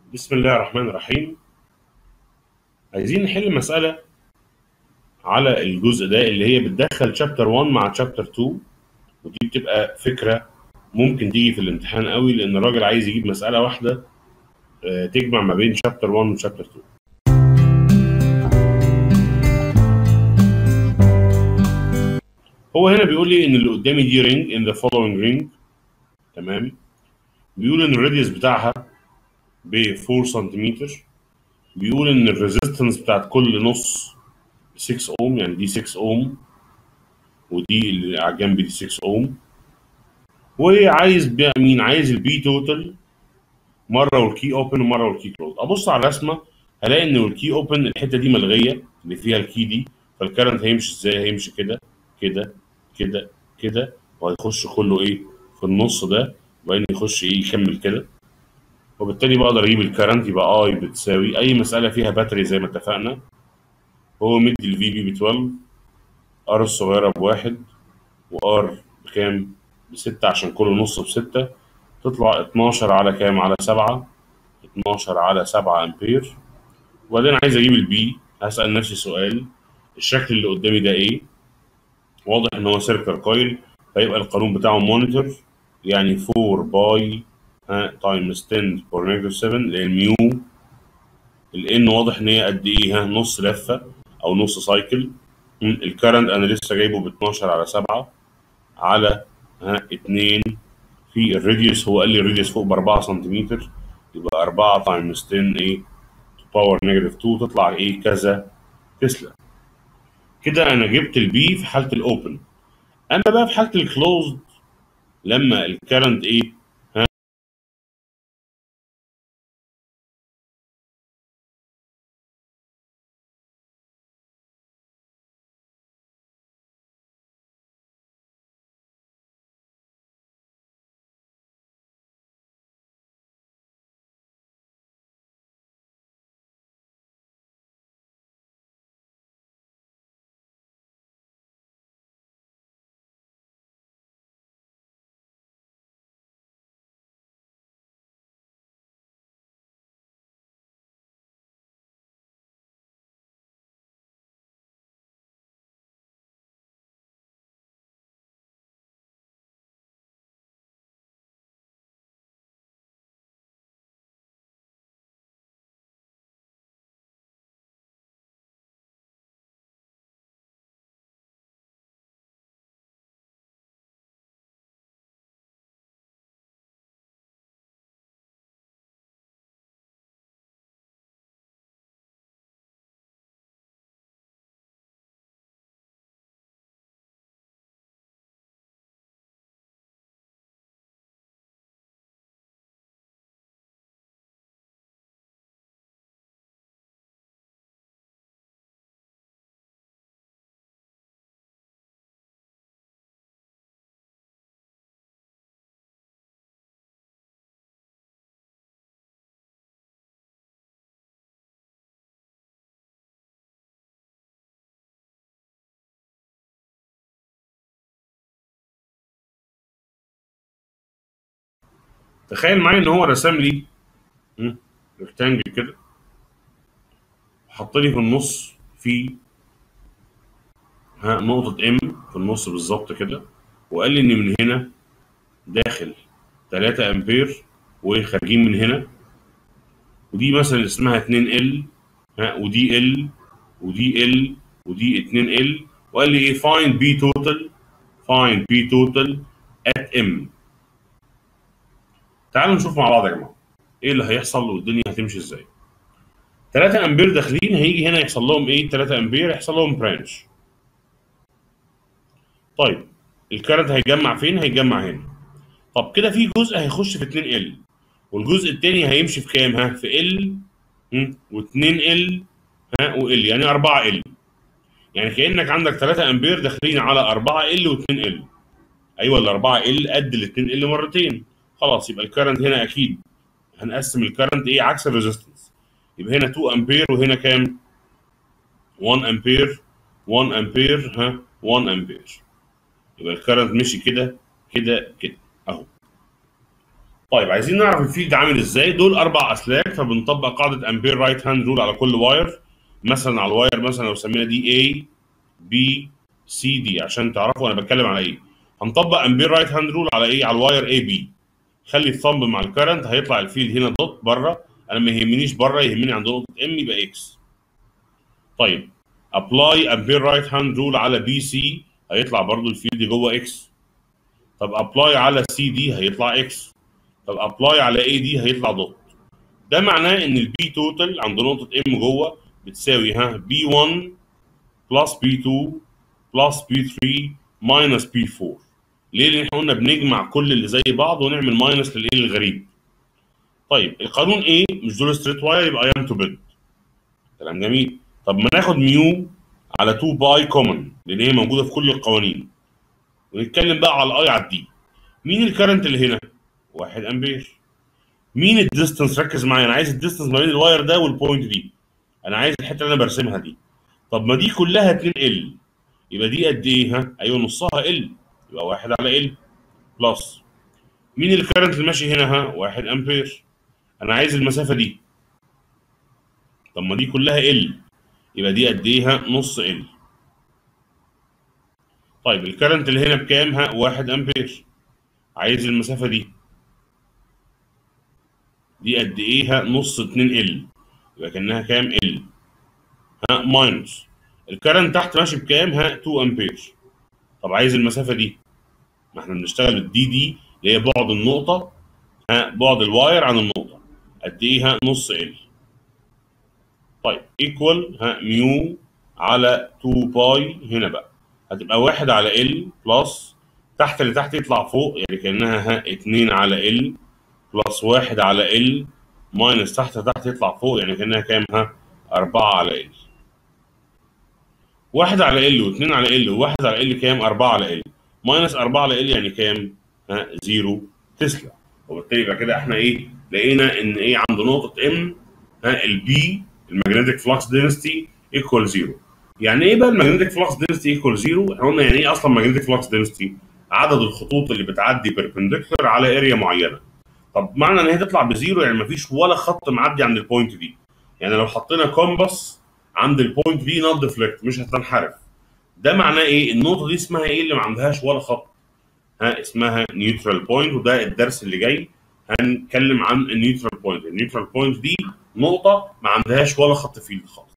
بسم الله الرحمن الرحيم عايزين نحل مسألة على الجزء ده اللي هي بتدخل شابتر 1 مع شابتر 2 ودي بتبقى فكرة ممكن تيجي في الامتحان قوي لأن الراجل عايز يجيب مسألة واحدة آه، تجمع ما بين شابتر 1 وشابتر 2 هو هنا بيقول لي ان اللي قدامي دي رينج ان ذا فولوينج رينج تمام بيقول ان الراديوس بتاعها ب 4 سنتيمتر بيقول ان الريزيستنس بتاعت كل نص 6 اوم يعني دي 6 اوم ودي اللي على الجنب دي 6 اوم وعايز بقى مين عايز البي توتال مره والكي اوبن ومره والكي كلوز ابص على الرسمه هلاقي ان الكي اوبن الحته دي ملغيه اللي فيها الكي دي فالكرنت هيمشي ازاي هيمشي كده كده كده كده وهيخش كله ايه في النص ده وبعدين يخش ايه يكمل كده وبالتالي بقدر اجيب الكرنت يبقى اي بتساوي اي مساله فيها باتري زي ما اتفقنا هو مدي الفي بي ب 12 ار الصغيره بواحد وار بكام؟ بستة عشان كل نص بستة تطلع 12 على كام؟ على 7 12 على 7 امبير وبعدين عايز اجيب البي هسأل نفسي سؤال الشكل اللي قدامي ده ايه؟ واضح ان هو سيركل كويل فيبقى القانون بتاعه مونيتور يعني 4 باي تايمز 10 باور نيجاتيف 7 اللي هي الميو الان واضح ان هي قد ايه ها نص لفه او نص سايكل الكرنت انا لسه جايبه ب 12 على 7 على ها 2 في الراديوس هو قال لي الراديوس فوق ب 4 سنتيمتر يبقى 4 تايمز 10 ايه باور نيجاتيف 2 تطلع ايه كذا تسلا كده انا جبت البي في حاله الاوبن اما بقى في حاله الكلوزد لما الكرنت ايه ها تخيل معايا ان هو رسم لي ريكتانجل كده حط لي في النص في ها نقطة ام في النص بالظبط كده وقال لي ان من هنا داخل 3 امبير وخارجين من هنا ودي مثلا اسمها 2 ال ها ودي ال ودي ال ودي 2 ال وقال لي ايه فاين بي توتال فاين بي توتال ات ام تعالوا نشوف مع بعض يا جماعه ايه اللي هيحصل والدنيا هتمشي ازاي 3 امبير داخلين هيجي هنا يحصل لهم ايه 3 امبير يحصل لهم برانش طيب الكارنت هيجمع فين هيجمع هنا طب كده في جزء هيخش في 2 ال والجزء الثاني هيمشي في كام ها في ال و2 ال ها وال يعني 4 ال يعني كانك عندك 3 امبير داخلين على 4 ال و2 ال ايوه ال 4 ال قد ال 2 ال مرتين خلاص يبقى الكرنت هنا اكيد هنقسم الكرنت ايه عكس الريزيستنس يبقى هنا 2 امبير وهنا كام 1 امبير 1 امبير ها 1 امبير يبقى الكرنت مشي كده كده كده اهو طيب عايزين نعرف الفيلد عامل ازاي دول اربع اسلاك فبنطبق قاعده امبير رايت هاند رول على كل واير مثلا على الواير مثلا لو سمينا دي A B C D عشان تعرفوا انا بتكلم على ايه هنطبق امبير رايت هاند رول على ايه على الواير A B خلي الثمب مع الكرنت هيطلع الفيلد هنا دوت بره انا ما يهمنيش بره يهمني عند نقطه ام يبقى اكس طيب ابلاي امبير رايت هاند رول على بي سي هيطلع برضو الفيلد جوه اكس طب ابلاي على سي دي هيطلع اكس طب ابلاي على اي دي هيطلع دوت ده معناه ان البي توتال عند نقطه ام جوه بتساوي ها بي 1 بلس بي 2 بلس بي 3 ماينس بي 4 ليه؟ لان احنا قلنا بنجمع كل اللي زي بعض ونعمل ماينس للايه الغريب طيب القانون ايه مش دول ستريت واير يبقى ايام تو بيد كلام جميل طب ما ناخد ميو على 2 باي كومن لان هي موجوده في كل القوانين ونتكلم بقى على الاي على الدي مين الكرنت اللي هنا 1 امبير مين الديستنس ركز معايا انا عايز الديستنس ما بين الواير ده والبوينت دي انا عايز الحته اللي انا برسمها دي طب ما دي كلها 2 ال يبقى دي قد ايه ها ايوه نصها ال يبقى 1 على ال بلس مين الكرنت اللي ماشي هنا ها 1 امبير انا عايز المسافه دي طب ما دي كلها ال يبقى دي قد ايه ها نص ال طيب الكرنت اللي هنا بكام ها 1 امبير عايز المسافه دي دي قد ايه ها نص 2 ال يبقى كانها كام ال ها ماينس الكرنت تحت ماشي بكام ها 2 امبير طب عايز المسافه دي ما احنا بنشتغل بالدي دي اللي هي بعد النقطه ها بعد الواير عن النقطه قد ايه ها نص ال طيب ايكوال ها ميو على 2 باي هنا بقى هتبقى 1 على ال بلس تحت اللي تحت يطلع فوق يعني كانها ها 2 على ال بلس 1 على ال ماينس تحت تحت يطلع فوق يعني كانها كام ها 4 على ال 1 على ال و2 على ال و1 على ال كام 4 على ال ماينس 4 على ال يعني كام ها 0 تسلا وبالتالي يبقى كده احنا ايه لقينا ان ايه عند نقطه ام ها البي المagnetic flux density equal zero يعني ايه بقى المagnetic flux density equal zero احنا قلنا يعني ايه اصلا magnetic flux density عدد الخطوط اللي بتعدي perpendicular على اريا معينه طب معنى ان هي تطلع بزيرو يعني مفيش ولا خط معدي عند البوينت دي يعني لو حطينا كومباس عند البوينت دي نوت ديفليكت مش هتنحرف ده معناه ايه النقطه دي اسمها ايه اللي ما عندهاش ولا خط ها اسمها نيوترال بوينت وده الدرس اللي جاي هنتكلم عن النيوترال بوينت النيوترال بوينت دي نقطه ما عندهاش ولا خط فيلد خالص